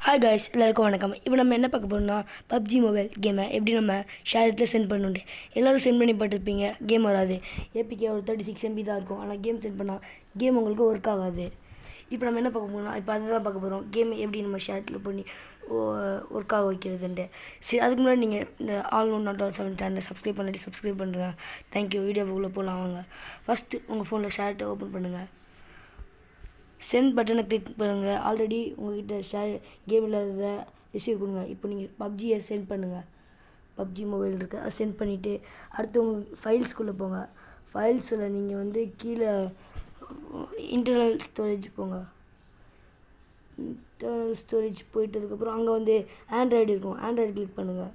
hi guys எல்லாருக்கும் வணக்கம் இப்போ நம்ம என்ன பார்க்க போகிறோம்னா பப்ஜி மொபைல் கேமை எப்படி நம்ம ஷேரில் சென்ட் பண்ணுண்டு எல்லோரும் சென்ட் பண்ணி பார்த்துருப்பீங்க கேம் வராது ஏபிகே ஒரு தேர்ட்டி சிக்ஸ் எம்பி தான் இருக்கும் ஆனால் கேம் சென்ட் பண்ணால் கேம் உங்களுக்கு ஒர்க் ஆகாது இப்போ நம்ம என்ன பார்க்க போகிறோம்னா இப்போ அதை தான் பார்க்க போகிறோம் கேம் எப்படி நம்ம ஷேரில் பண்ணி ஒர்க் ஆக வைக்கிறதுன்ட்டு சரி அதுக்கு முன்னாடி நீங்கள் இந்த all one not all seven சேனலை சப்ஸ்கிரைப் பண்ணி சப்ஸ்கிரைப் பண்ணுறேன் தேங்க்யூ வீடியோ உள்ளே போகலாம் வாங்க ஃபஸ்ட்டு உங்கள் ஃபோனில் ஷேர்ட்டை ஓப்பன் பண்ணுங்கள் சென்ட் பட்டனை கிளிக் பண்ணுங்கள் ஆல்ரெடி உங்ககிட்ட ஷேர் கேம் இல்லாததை ரிசீவ் கொடுங்க இப்போ நீங்கள் பப்ஜியை சென்ட் பண்ணுங்கள் பப்ஜி மொபைல் இருக்குது அதை சென்ட் பண்ணிவிட்டு அடுத்து உங்கள் ஃபைல்ஸ்குள்ளே போங்க ஃபைல்ஸில் நீங்கள் வந்து கீழே இன்டர்னல் ஸ்டோரேஜ் போங்க இன்டர்னல் ஸ்டோரேஜ் போயிட்டதுக்கப்புறம் அங்கே வந்து ஆண்ட்ராய்டு இருக்கும் ஆண்ட்ராய்டு கிளிக் பண்ணுங்கள்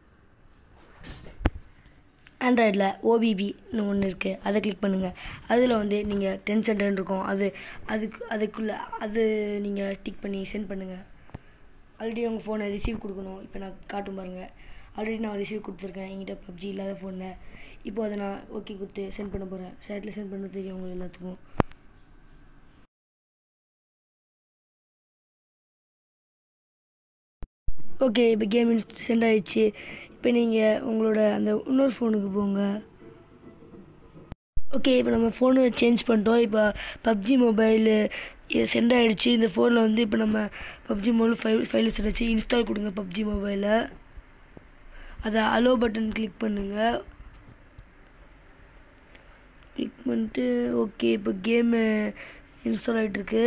ஆண்ட்ராய்டில் ஓபிபின்னு ஒன்று இருக்குது அதை கிளிக் பண்ணுங்கள் அதில் வந்து நீங்கள் டென் சென்டர்னு இருக்கும் அது அதுக்கு அதுக்குள்ளே அது நீங்கள் டிக் பண்ணி சென்ட் பண்ணுங்கள் ஆல்ரெடி உங்கள் ஃபோனை ரிசீவ் கொடுக்கணும் இப்போ நான் காட்டும் பாருங்கள் ஆல்ரெடி நான் ரிசீவ் கொடுத்துருக்கேன் என்கிட்ட பப்ஜி இல்லாத ஃபோனில் இப்போ அதை நான் ஓகே கொடுத்து சென்ட் பண்ண போகிறேன் ஷேட்டில் சென்ட் பண்ண தெரியும் உங்கள் எல்லாத்துக்கும் ஓகே இப்போ கேம் சென்ட் ஆயிடுச்சு இப்போ நீங்கள் உங்களோட அந்த இன்னொரு ஃபோனுக்கு போங்க ஓகே இப்போ நம்ம ஃபோனு சேஞ்ச் பண்ணிட்டோம் இப்போ பப்ஜி மொபைலு சென்ட் ஆகிடுச்சு இந்த ஃபோனில் வந்து இப்போ நம்ம PUBG mobile file file send install கொடுங்க பப்ஜி மொபைலை அதை அலோ பட்டன் கிளிக் பண்ணுங்கள் கிளிக் பண்ணிட்டு ஓகே இப்போ கேமு இன்ஸ்டால் ஆகிட்டுருக்கு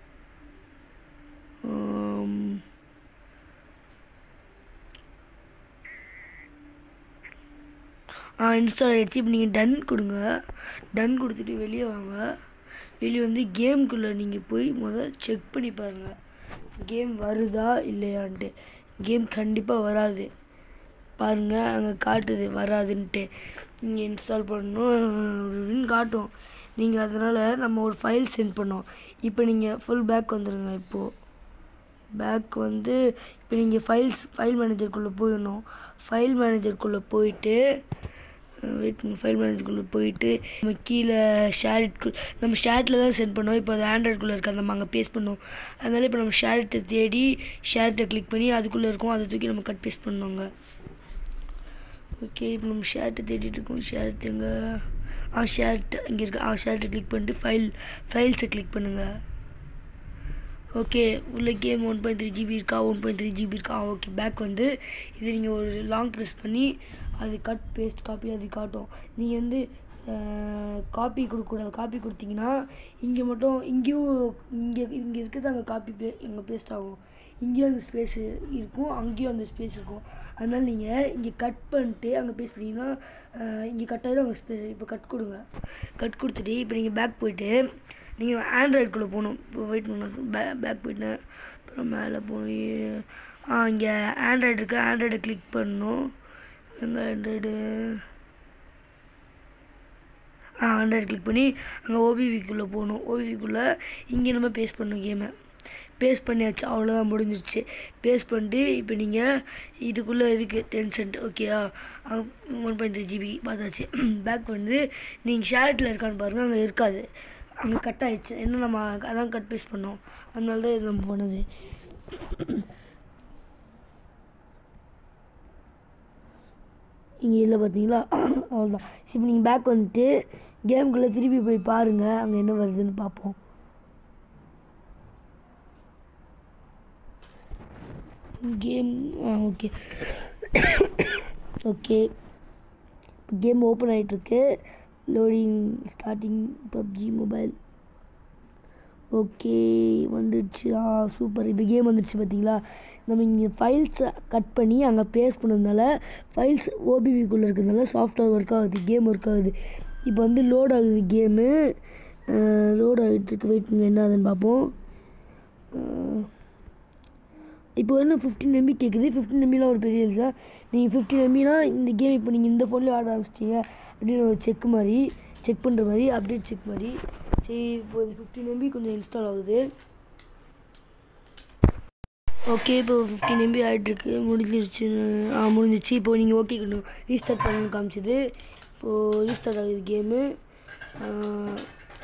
ஆ இன்ஸ்டால் ஆகிடுச்சு இப்போ நீங்கள் டன் கொடுங்க டன் கொடுத்துட்டு வெளியே வாங்க வெளியே வந்து கேம்குள்ளே நீங்கள் போய் முதல் செக் பண்ணி பாருங்கள் கேம் வருதா இல்லையான்ட்டு கேம் கண்டிப்பாக வராது பாருங்கள் அங்கே காட்டுது வராதுன்ட்டு நீங்கள் இன்ஸ்டால் பண்ணணும் காட்டும் நீங்கள் அதனால் நம்ம ஒரு ஃபைல் சென்ட் பண்ணோம் இப்போ நீங்கள் ஃபுல் பேக் வந்துடுங்க இப்போது பேக் வந்து இப்போ நீங்கள் ஃபைல்ஸ் ஃபைல் மேனேஜருக்குள்ளே போயிடணும் ஃபைல் மேனேஜருக்குள்ளே போயிட்டு வெயிட் ஃபைல் மேனேஜருக்குள்ளே போயிட்டு நம்ம கீழே ஷேரிட் நம்ம ஷேரிட்டில் தான் சென்ட் பண்ணோம் இப்போ அது ஆண்ட்ராய்டுக்குள்ளே இருக்குது நம்ம அங்கே பேஸ்ட் பண்ணோம் அதனால் இப்போ நம்ம ஷேரிட்டை தேடி ஷேரிட்டை கிளிக் பண்ணி அதுக்குள்ளே இருக்கும் அதை தூக்கி நம்ம கட் பேஸ்ட் பண்ணுவாங்க ஓகே இப்போ நம்ம ஷேர்ட்டை தேடிட்டு இருக்கோம் ஷேர்ட் எங்கே ஆ ஷேர்ட் இங்கே இருக்குது ஆ ஷேர்ட்டை கிளிக் பண்ணிட்டு ஃபைல் ஃபைல்ஸை கிளிக் பண்ணுங்கள் ஓகே உள்ள game one point three GB இருக்கா ஒன் பாயிண்ட் த்ரீ ஜிபி இருக்கா ஓகே பேக் வந்து இது நீங்கள் ஒரு லாங் ப்ரெஸ் பண்ணி அது கட் பேஸ்ட் காப்பி அது காட்டும் நீங்கள் வந்து காப்பி கொடுக்கக்கூடாது காப்பி கொடுத்தீங்கன்னா இங்கே மட்டும் இங்கேயும் இங்கே இங்கே இருக்கிறது அங்கே காப்பி பே இங்கே பேஸ்ட் ஆகும் இங்கேயும் அந்த ஸ்பேஸு இருக்கும் அங்கேயும் அந்த ஸ்பேஸ் இருக்கும் அதனால் நீங்கள் இங்கே கட் பண்ணிட்டு அங்கே பேஸ்ட் பண்ணிங்கன்னா இங்கே கட் ஆகிடும் அங்கே ஸ்பேஸ் இப்போ கட் கொடுங்க கட் கொடுத்துட்டு இப்போ நீங்கள் பேக் போயிட்டு நீங்கள் ஆண்ட்ராய்டுக்குள்ளே போகணும் இப்போ வெயிட் பண்ண பே பேக் போயிட்டேன் அப்புறம் மேலே போய் ஆ இங்கே ஆண்ட்ராய்டு இருக்குது ஆண்ட்ராய்டை கிளிக் பண்ணணும் எங்கே ஆண்ட்ராய்டு ஆ ஆண்ட்ராய்டு கிளிக் பண்ணி அங்கே ஓபிவிக்குள்ளே போகணும் ஓபிவிக்குள்ளே இங்கே நம்ம பேஸ்ட் பண்ணணும் கேமை பேஸ்ட் பண்ணியாச்சு அவ்வளோதான் முடிஞ்சிருச்சு பேஸ்ட் பண்ணிட்டு இப்போ நீங்கள் இதுக்குள்ளே இருக்குது டென் சென்ட் ஓகேயா ஒன் பாயிண்ட் த்ரீ ஜிபி பார்த்தாச்சு பேக் வந்து நீங்கள் ஷேர்ட்டில் இருக்கான்னு பாருங்கள் அங்கே இருக்காது அங்கே கட் ஆகிடுச்சு இன்னும் நம்ம அதான் கட் பேஸ்ட் பண்ணோம் அதனால தான் இது நம்ம பண்ணுது இங்கே இல்லை பார்த்தீங்களா அவ்வளோதான் இப்போ நீங்கள் பேக் வந்துட்டு கேமுக்குள்ளே திருப்பி போய் பாருங்கள் அங்கே என்ன வருதுன்னு பார்ப்போம் கேம் ஆ ஓகே ஓகே கேம் ஓப்பன் ஆகிட்டுருக்கு loading starting PUBG mobile okay வந்துடுச்சு ஆ சூப்பர் இப்போ கேம் வந்துடுச்சு பார்த்தீங்களா நம்ம இங்கே ஃபைல்ஸை கட் பண்ணி அங்கே பேஸ்ட் பண்ணதுனால ஃபைல்ஸ் ஓபிபிக்குள்ளே இருக்கிறதுனால சாஃப்ட்வேர் ஒர்க் ஆகுது கேம் ஒர்க் ஆகுது இப்போ வந்து லோட் ஆகுது கேமு லோட் ஆகிட்டுருக்கு வெயிட் என்ன ஆகுதுன்னு பார்ப்போம் இப்போ வந்து ஃபிஃப்டின் எம்பி கேட்குது ஃபிஃப்டின் எம்பிலாம் ஒரு பெரிய இல்லை நீங்கள் ஃபிஃப்டின் எம்பினா இந்த கேம் இப்போ நீங்கள் இந்த ஃபோன்லேயே ஆட ஆரம்பிச்சிட்டிங்க அப்படின்னு ஒரு செக் மாதிரி செக் பண்ணுற மாதிரி அப்டேட் செக் மாதிரி சரி இப்போ இது ஃபிஃப்டின் எம்பி கொஞ்சம் இன்ஸ்டால் ஆகுது ஓகே இப்போ ஃபிஃப்டின் எம்பி ஆகிட்டுருக்கு முடிஞ்சிருச்சு ஆ முடிஞ்சிச்சு இப்போ நீங்கள் ஓகே ரீஸ்டார்ட் பண்ணணும்னு காமிச்சிது இப்போது ரீஸ்டார்ட் ஆகுது கேமு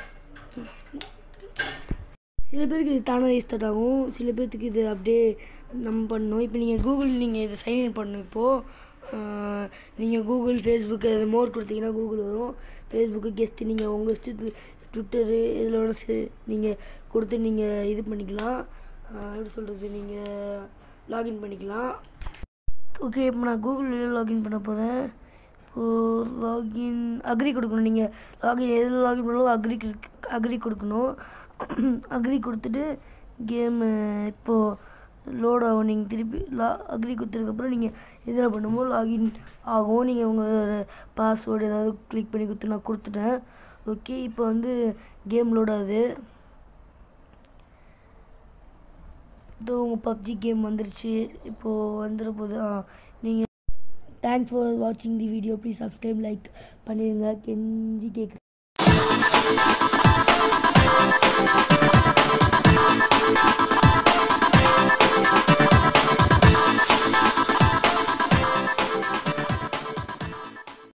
சில பேருக்கு இது தானாக ரீஸ்டார்ட் ஆகும் சில பேர்த்துக்கு இது அப்படியே நம்ம பண்ணணும் இப்போ நீங்கள் கூகுள் நீங்கள் இதை சைன்இன் பண்ணணும் இப்போது நீங்கள் கூகுள் ஃபேஸ்புக் அது மோர் கொடுத்தீங்கன்னா கூகுள் வரும் ஃபேஸ்புக்கு கெஸ்ட்டு நீங்கள் உங்கள் இஷ்டத்து ட்விட்டரு இதில் வேணா சே- நீங்கள் கொடுத்து நீங்கள் இது பண்ணிக்கலாம் ஆஹ் எப்படி சொல்கிறது நீங்கள் லாகின் பண்ணிக்கலாம் ஓகே இப்போ நான் கூகுள் லாகின் பண்ண போகிறேன் இப்போது லாகின் அக்ரி கொடுக்கணும் நீங்கள் லாகின் எதில் லாகின் பண்ணாலும் அக்ரி அக்ரி கொடுக்கணும் அக்ரி கொடுத்துட்டு கேமு இப்போது லோட் ஆகும் நீங்கள் திருப்பி லா அக்ரி கொடுத்ததுக்கப்புறம் நீங்கள் இதில் பண்ணும்போது லாகின் ஆகும் நீங்கள் உங்களோட பாஸ்வேர்டு ஏதாவது கிளிக் பண்ணி கொடுத்து நான் கொடுத்துட்டேன் ஓகே இப்போ வந்து கேம் லோட் ஆகுது இதோ உங்கள் பப்ஜி கேம் வந்துருச்சு இப்போது வந்துட போகுது ஆ நீங்கள் தேங்க்ஸ் ஃபார் வாட்சிங் the video please subscribe like பண்ணிடுங்க கெஞ்சி கேட்குறேன்